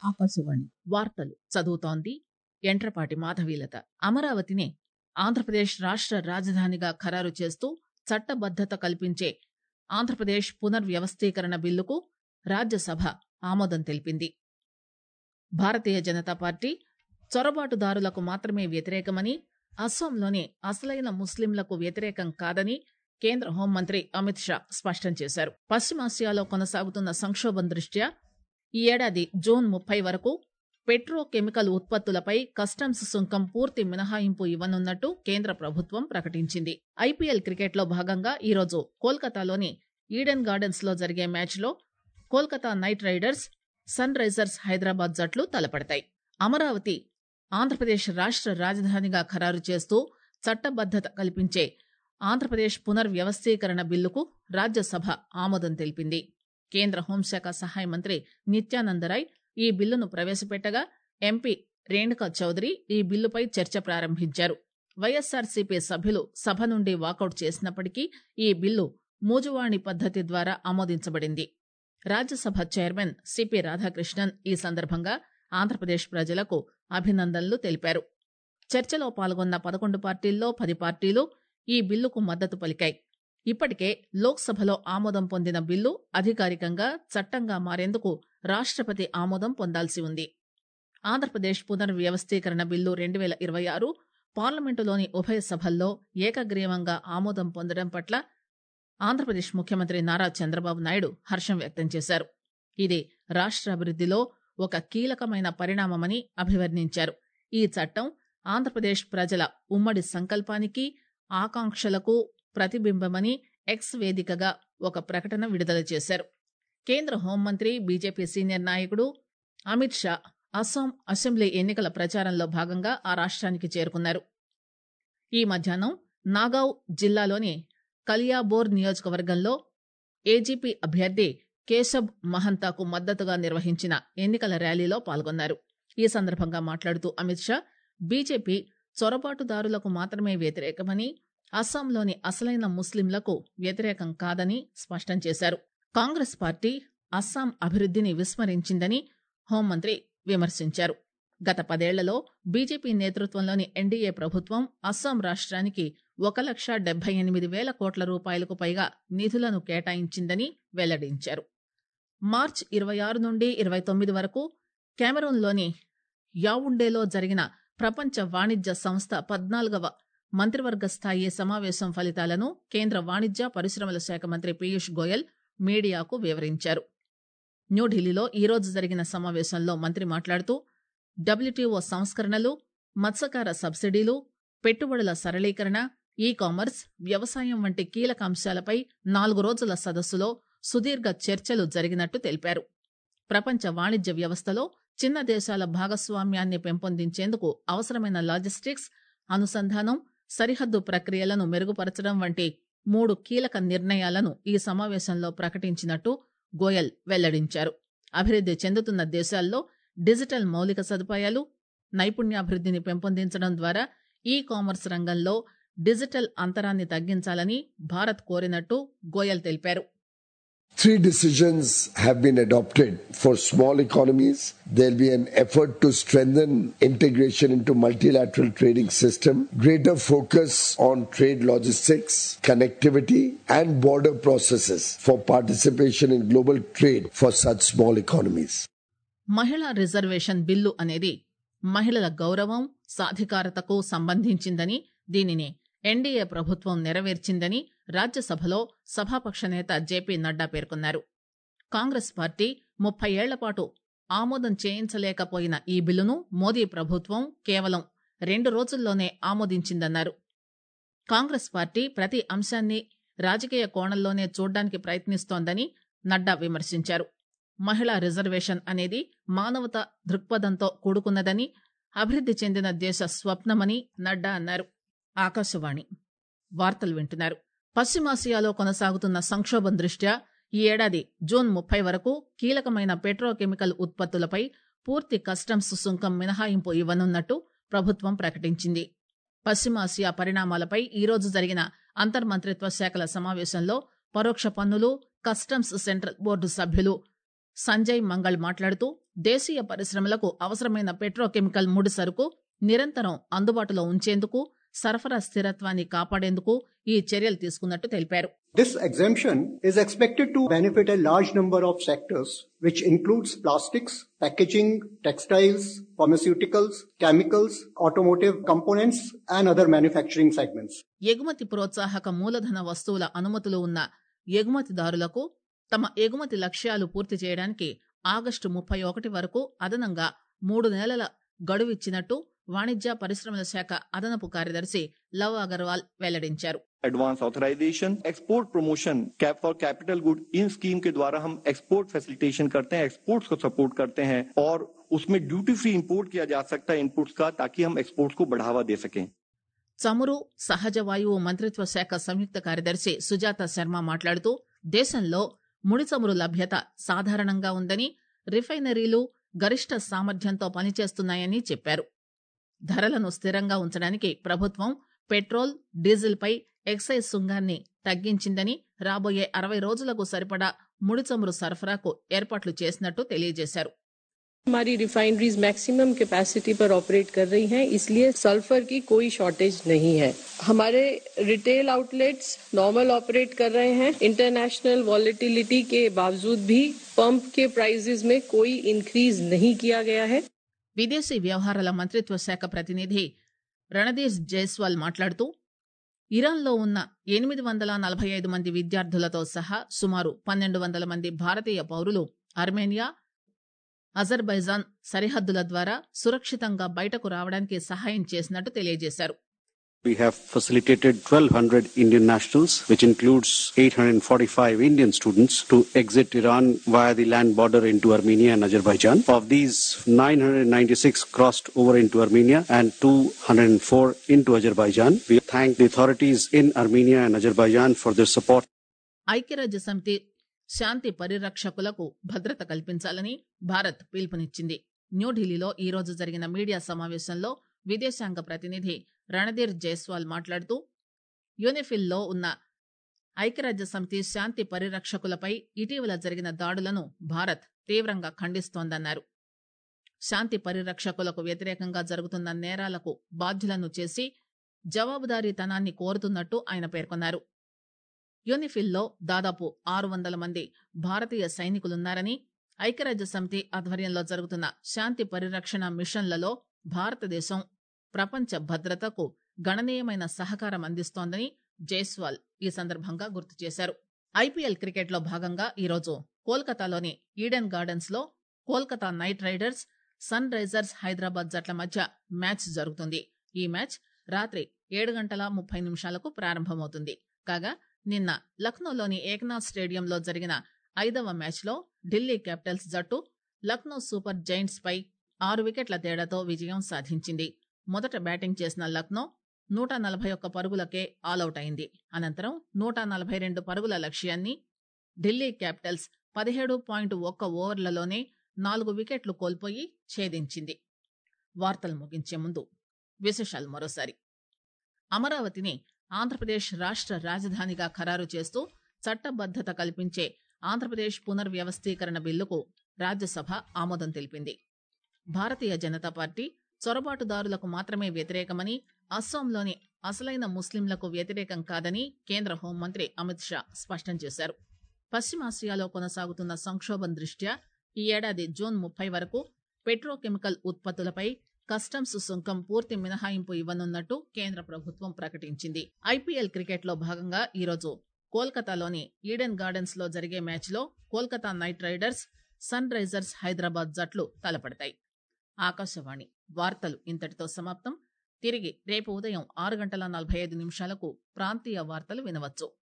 ఆకాశవాణి వార్తలు చదువుతోంది ఎంట్రపాటి మాధవీలత అమరావతిని ఆంధ్రప్రదేశ్ రాష్ట రాజధానిగా ఖరారు చేస్తూ చట్టబద్దత కల్పించే ఆంధ్రప్రదేశ్ పునర్వ్యవస్థీకరణ బిల్లుకు రాజ్యసభ ఆమోదం తెలిపింది భారతీయ జనతా పార్టీ చొరబాటుదారులకు మాత్రమే వ్యతిరేకమని అస్సాంలోని అసలైన ముస్లింలకు వ్యతిరేకం కాదని కేంద్ర హోంమంత్రి అమిత్ షా స్పష్టం చేశారు పశ్చిమాసియాలో కొనసాగుతున్న సంక్షోభం దృష్ట్యా ఈ ఏడాది జూన్ ముప్పై వరకు పెట్రోకెమికల్ ఉత్పత్తులపై కస్టమ్స్ సుంకం పూర్తి మినహాయింపు ఇవ్వనున్నట్టు కేంద్ర ప్రభుత్వం ప్రకటించింది ఐపీఎల్ క్రికెట్లో భాగంగా ఈరోజు కోల్కతాలోని ఈడెన్ గార్డెన్స్ లో జరిగే మ్యాచ్లో Kolkata night riders Sunrisers Hyderabad జట్లు తలపడతాయి అమరావతి ఆంధ్రప్రదేశ్ రాష్ట రాజధానిగా ఖరారు చేస్తూ చట్టబద్దత కల్పించే ఆంధ్రప్రదేశ్ పునర్వ్యవస్థీకరణ బిల్లుకు రాజ్యసభ ఆమోదం తెలిపింది కేంద్ర హోంశాఖ సహాయ మంత్రి నిత్యానందరాయ్ ఈ బిల్లును ప్రవేశపెట్టగా ఎంపీ రేణుకా చౌదరి ఈ బిల్లుపై చర్చ ప్రారంభించారు వైఎస్సార్సీపీ సభ్యులు సభ నుండి వాకౌట్ చేసినప్పటికీ ఈ బిల్లు మూజువాణి పద్దతి ద్వారా ఆమోదించబడింది రాజ్యసభ చైర్మన్ సిపి రాధాకృష్ణన్ ఈ సందర్భంగా ఆంధ్రప్రదేశ్ ప్రజలకు అభినందనలు తెలిపారు చర్చలో పాల్గొన్న పదకొండు పార్టీల్లో పది పార్టీలు ఈ బిల్లుకు మద్దతు పలికాయి ఇప్పటికే లోక్సభలో ఆమోదం పొందిన బిల్లు అధికారికంగా చట్టంగా మారేందుకు రాష్టపతి ఆమోదం పొందాల్సి ఉంది ఆంధ్రప్రదేశ్ పునర్వ్యవస్థీకరణ బిల్లు రెండు వేల ఇరవై ఆరు పార్లమెంటులోని ఉభయ సభల్లో ఏకగ్రీవంగా ఆమోదం పొందడం పట్ల ఆంధ్రప్రదేశ్ ముఖ్యమంత్రి నారా చంద్రబాబు నాయుడు హర్షం వ్యక్తం చేశారు ఇది రాష్ట్ర అభివృద్దిలో ఒక కీలకమైన పరిణామమని అభివర్ణించారు ఈ చట్టం ఆంధ్రప్రదేశ్ ప్రజల ఉమ్మడి సంకల్పానికి ఆకాంక్షలకు ప్రతిబింబమని ఎక్స్ వేదికగా ఒక ప్రకటన విడుదల చేశారు కేంద్ర హోంమంత్రి బీజేపీ సీనియర్ నాయకుడు అమిత్ షా అస్సాం అసెంబ్లీ ఎన్నికల ప్రచారంలో భాగంగా ఆ రాష్ట్రానికి చేరుకున్నారు ఈ మధ్యాహ్నం నాగావ్ జిల్లాలోని కలియాబోర్ నియోజకవర్గంలో ఏజీపీ అభ్యర్థి కేశబ్ మహంతాకు మద్దతుగా నిర్వహించిన ఎన్నికల ర్యాలీలో పాల్గొన్నారు ఈ సందర్భంగా మాట్లాడుతూ అమిత్ షా బీజేపీ చొరబాటుదారులకు మాత్రమే వ్యతిరేకమని అస్సాంలోని అసలైన ముస్లింలకు వ్యతిరేకం కాదని స్పష్టం చేశారు కాంగ్రెస్ పార్టీ అస్సాం అభివృద్దిని విస్మరించిందని హోంమంత్రి విమర్శించారు గత పదేళ్లలో బీజేపీ నేతృత్వంలోని ఎన్డీఏ ప్రభుత్వం అస్సాం రాష్ట్రానికి ఒక లక్ష డెబ్బై ఎనిమిది వేల కోట్ల రూపాయలకు పైగా నిధులను కేటాయించిందని వెల్లడించారు మార్చ్ ఇరవై ఆరు నుండి ఇరవై తొమ్మిది వరకు కెమెరూన్లోని యావుండేలో జరిగిన ప్రపంచ వాణిజ్య సంస్థ పద్నాలుగవ మంత్రివర్గ స్థాయి సమావేశం ఫలితాలను కేంద్ర వాణిజ్య పరిశ్రమల శాఖ మంత్రి పీయూష్ గోయల్ మీడియాకు వివరించారు న్యూఢిల్లీలో ఈరోజు జరిగిన సమావేశంలో మంత్రి మాట్లాడుతూ డబ్ల్యూటీఓ సంస్కరణలు మత్స్యకార సబ్సిడీలు పెట్టుబడుల సరళీకరణ ఈ కామర్స్ వ్యవసాయం వంటి కీలక అంశాలపై నాలుగు రోజుల సదస్సులో సుదీర్ఘ చర్చలు జరిగినట్టు తెలిపారు ప్రపంచ వాణిజ్య వ్యవస్థలో చిన్న దేశాల భాగస్వామ్యాన్ని పెంపొందించేందుకు అవసరమైన లాజిస్టిక్స్ అనుసంధానం సరిహద్దు ప్రక్రియలను మెరుగుపరచడం వంటి మూడు కీలక నిర్ణయాలను ఈ సమావేశంలో ప్రకటించినట్టు గోయల్ వెల్లడించారు అభివృద్ది చెందుతున్న దేశాల్లో డిజిటల్ మౌలిక సదుపాయాలు నైపుణ్యాభివృద్దిని పెంపొందించడం ద్వారా ఈ కామర్స్ రంగంలో డిజిటల్ అంతరాన్ని తగ్గించాలని భారత్ కోరినట్టు గోయల్ తెలిపారు Three decisions have been adopted for small economies. There'll be an effort to strengthen integration into multilateral trading system, greater focus on trade logistics, connectivity and border processes for participation in global trade for such small economies. మహిళా reservation bill అనేది మహిళల గౌరవం సాధికారతకు సంబంధించిందని దీనిని NDA ప్రభుత్వం నెరవేర్చిందని రాజ్యసభలో సభాపక్ష నేత JP Nadda పేర్కొన్నారు కాంగ్రెస్ పార్టీ ముప్పై ఏళ్ల పాటు ఆమోదం చేయించలేకపోయిన ఈ బిల్లును మోదీ ప్రభుత్వం కేవలం రెండు రోజుల్లోనే ఆమోదించిందన్నారు కాంగ్రెస్ పార్టీ ప్రతి అంశాన్ని రాజకీయ కోణంలోనే చూడ్డానికి ప్రయత్నిస్తోందని నడ్డా విమర్శించారు మహిళా రిజర్వేషన్ అనేది మానవత దృక్పథంతో కూడుకున్నదని అభివృద్ది చెందిన దేశ స్వప్నమని నడ్డా అన్నారు ఆకాశవాణి వార్తలు వింటున్నారు పశ్చిమాసియాలో కొనసాగుతున్న సంక్షోభం దృష్ట్యా ఈ ఏడాది జూన్ ముప్పై వరకు కీలకమైన పెట్రోకెమికల్ ఉత్పత్తులపై పూర్తి కస్టమ్స్ సుంకం మినహాయింపు ఇవ్వనున్నట్టు ప్రభుత్వం ప్రకటించింది పశ్చిమాసియా పరిణామాలపై ఈరోజు జరిగిన అంతర్మంత్రిత్వ శాఖల సమావేశంలో పరోక్ష పన్నులు కస్టమ్స్ సెంట్రల్ బోర్డు సభ్యులు సంజయ్ మంగళ్ మాట్లాడుతూ దేశీయ పరిశ్రమలకు అవసరమైన పెట్రోకెమికల్ ముడి సరుకు నిరంతరం అందుబాటులో ఉంచేందుకు సరఫరా స్థిరత్వాన్ని కాపాడేందుకు ఈ చర్యలు తీసుకున్నట్టు తెలిపారు This exemption is expected to benefit a large number of sectors, which includes plastics, packaging, textiles, pharmaceuticals, chemicals, automotive components, and other manufacturing segments. ఎగుమతి ప్రోత్సాహక మూలధన వస్తువుల అనుమతులు ఉన్న ఎగుమతిదారులకు తమ ఎగుమతి లక్ష్యాలు పూర్తి చేయడానికి ఆగస్టు ముప్పై ఒకటి వరకు అదనంగా మూడు నెలల గడువిచ్చినట్టు వాణిజ్య పరిశ్రమల శాఖ అదనపు కార్యదర్శి లవ్ అగర్వాల్ వెల్లడించారు advance authorization export promotion cap for capital good in scheme के द्वारा हम एक्सपोर्ट फैसिलिटेशन करते हैं एक्सपोर्ट्स को सपोर्ट करते हैं और उसमें ड्यूटी फ्री इंपोर्ट किया जा सकता है इनपुट्स का ताकि हम एक्सपोर्ट्स को बढ़ावा दे सकें చమురు సహజ వాయువు మంత్రిత్వ శాఖ సంయుక్త కార్యదర్శి సుజాత శర్మ మాట్లాడుతూ దేశంలో ముడి చమురు లభ్యత సాధారణంగా ఉందని రిఫైనరీలు గరిష్ట సామర్థ్యంతో పనిచేస్తున్నాయని చెప్పారు ధరలను స్థిరంగా ఉంచడానికి ప్రభుత్వం పెట్రోల్ డీజిల్పై ఎక్సైజ్ సుంకాన్ని తగ్గించిందని రాబోయే అరవై రోజులకు సరిపడా ముడి చమురు సరఫరాకు ఏర్పాట్లు చేసినట్టు తెలియజేశారు हमारी रिफाइनरीज मैक्सिमम कैपेसिटी पर ऑपरेट कर रही हैं इसलिए सल्फर की कोई शॉर्टेज नहीं है हमारे रिटेल आउटलेट्स नॉर्मल ऑपरेट कर रहे हैं इंटरनेशनल वॉलेटिलिटी के बावजूद भी पंप के प्राइसेस में कोई इंक्रीज नहीं किया गया है విదేశీ వ్యవహారాల మంత్రిత్వ శాఖ ప్రతినిధి రణదీర్ జైస్వాల్ మాట్లాడుతూ ఇరాన్లో ఉన్న ఎనిమిది వందల నలభై ఐదు మంది విద్యార్థులతో సహా సుమారు పన్నెండు వందల మంది భారతీయ పౌరులు అర్మేనియా అజర్బైజాన్ సరిహద్దుల ద్వారా సురక్షితంగా బయటకు రావడానికి సహాయం చేసినట్టు తెలియజేశారు We have facilitated 1200 Indian nationals, which includes 845 Indian students, to exit Iran via the land border into Armenia and Azerbaijan. Of these, 996 crossed over into Armenia and 204 into Azerbaijan. We thank the authorities in Armenia and Azerbaijan for their support. ఐక్యరాజ్య సమితి శాంతి పరిరక్షకులకు భద్రత కల్పించాలని భారత్ పిలుపునిచ్చింది న్యూఢిల్లీలో ఈ రోజు జరిగిన media సమావేశంలో విదేశాంగ ప్రతినిధి రణధీర్ జైస్వాల్ మాట్లాడుతూ యూనిఫిల్లో ఉన్న ఐక్యరాజ్య సమితి శాంతి పరిరక్షకులపై ఇటీవల జరిగిన దాడులను భారత్ తీవ్రంగా ఖండిస్తోందన్నారు శాంతి పరిరక్షకులకు వ్యతిరేకంగా జరుగుతున్న నేరాలకు బాధ్యులను చేసి జవాబుదారీతనాన్ని కోరుతున్నట్టు ఆయన పేర్కొన్నారు యూనిఫిల్లో దాదాపు ఆరు వందల మంది భారతీయ సైనికులున్నారని ఐక్యరాజ్య సమితి ఆధ్వర్యంలో జరుగుతున్న శాంతి పరిరక్షణ మిషన్లలో భారతదేశం ప్రపంచ భద్రతకు గణనీయమైన సహకారం అందిస్తోందని జైస్వాల్ ఈ సందర్భంగా గుర్తు చేశారు ఐపీఎల్ క్రికెట్లో భాగంగా ఈరోజు కోల్కతాలోని ఈడెన్ గార్డెన్స్ లో Kolkata night riders Sunrisers Hyderabad జట్ల మధ్య మ్యాచ్ జరుగుతుంది ఈ మ్యాచ్ రాత్రి ఏడు గంటల ముప్పై నిమిషాలకు ప్రారంభమవుతుంది కాగా నిన్న లక్నోలోని ఏక్నాథ్ స్టేడియంలో జరిగిన ఐదవ మ్యాచ్లో ఢిల్లీ క్యాపిటల్స్ జట్టు లక్నో సూపర్ జైంట్స్ పై ఆరు వికెట్ల తేడాతో విజయం సాధించింది మొదట బ్యాటింగ్ చేసిన లక్నో నూట నలభై ఒక్క పరుగులకే ఆలౌట్ అయింది అనంతరం నూట నలభై రెండు పరుగుల లక్ష్యాన్ని ఢిల్లీ క్యాపిటల్స్ పదిహేడు పాయింట్ ఒక్క ఓవర్లలోనే నాలుగు వికెట్లు కోల్పోయి ఛేదించింది వార్తలు ముగించే ముందు విశేషాలు మరోసారి అమరావతిని ఆంధ్రప్రదేశ్ రాష్ట్ర రాజధానిగా ఖరారు చేస్తూ చట్టబద్దత కల్పించే ఆంధ్రప్రదేశ్ పునర్వ్యవస్థీకరణ బిల్లుకు రాజ్యసభ ఆమోదం తెలిపింది భారతీయ జనతా పార్టీ చొరబాటుదారులకు మాత్రమే వ్యతిరేకమని అస్సాంలోని అసలైన ముస్లింలకు వ్యతిరేకం కాదని కేంద్ర హోంమంత్రి అమిత్ షా స్పష్టం చేశారు పశ్చిమాసియాలో కొనసాగుతున్న సంక్షోభం దృష్ట్యా ఈ ఏడాది జూన్ ముప్పై వరకు పెట్రోకెమికల్ ఉత్పత్తులపై కస్టమ్స్ సుంకం పూర్తి మినహాయింపు ఇవ్వనున్నట్టు కేంద్ర ప్రభుత్వం ప్రకటించింది ఐపీఎల్ క్రికెట్లో భాగంగా ఈరోజు కోల్కతాలోని ఈడెన్ గార్డెన్స్ లో జరిగే మ్యాచ్లో Kolkata night riders Sunrisers Hyderabad జట్లు తలపడతాయి ఆకాశవాణి వార్తలు ఇంతటితో సమాప్తం తిరిగి రేపు ఉదయం ఆరు గంటల నలభై ఐదు నిమిషాలకు ప్రాంతీయ వార్తలు వినవచ్చు